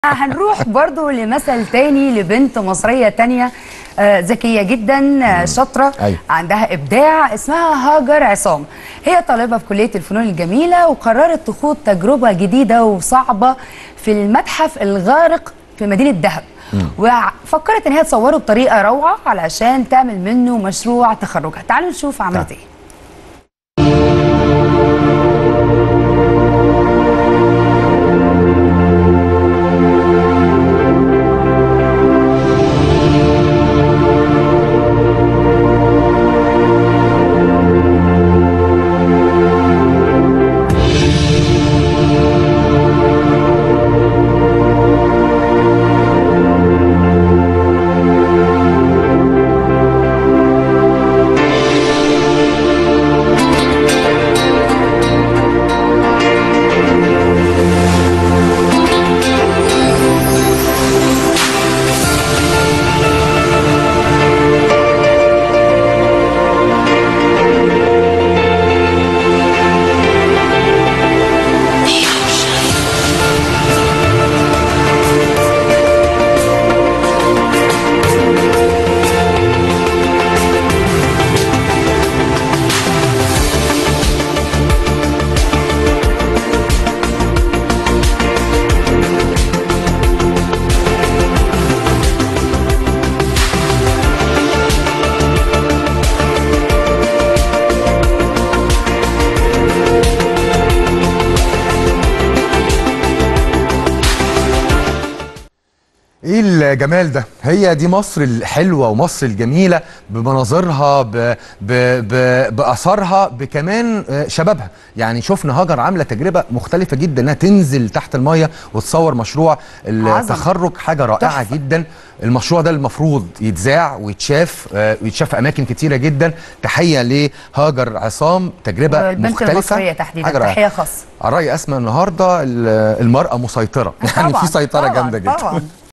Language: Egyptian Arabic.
هنروح برضو لمثل تاني لبنت مصرية تانية آه، ذكية جدا آه، شاطرة أيوة. عندها إبداع اسمها هاجر عصام هي طالبة في كلية الفنون الجميلة وقررت تخوض تجربة جديدة وصعبة في المتحف الغارق في مدينة دهب وفكرت ان هي تصوره بطريقة روعة علشان تعمل منه مشروع تخرجها تعالوا نشوف عملت تعال. ايه ايه الجمال ده هي دي مصر الحلوه ومصر الجميله بمناظرها ب... ب... ب... باثارها بكمان آه، شبابها يعني شفنا هاجر عامله تجربه مختلفه جدا انها تنزل تحت الميه وتصور مشروع التخرج حاجه رائعه تحفة. جدا المشروع ده المفروض يتذاع ويتشاف آه، ويتشاف في اماكن كتيره جدا تحيه لهاجر عصام تجربه والبنت مختلفه المصرية تحديدا حاجة رائعة. تحية خاصة على راي اسماء النهارده ال- المراه مسيطره يعني طبعاً، في سيطره طبعاً، جامده جدا طبعا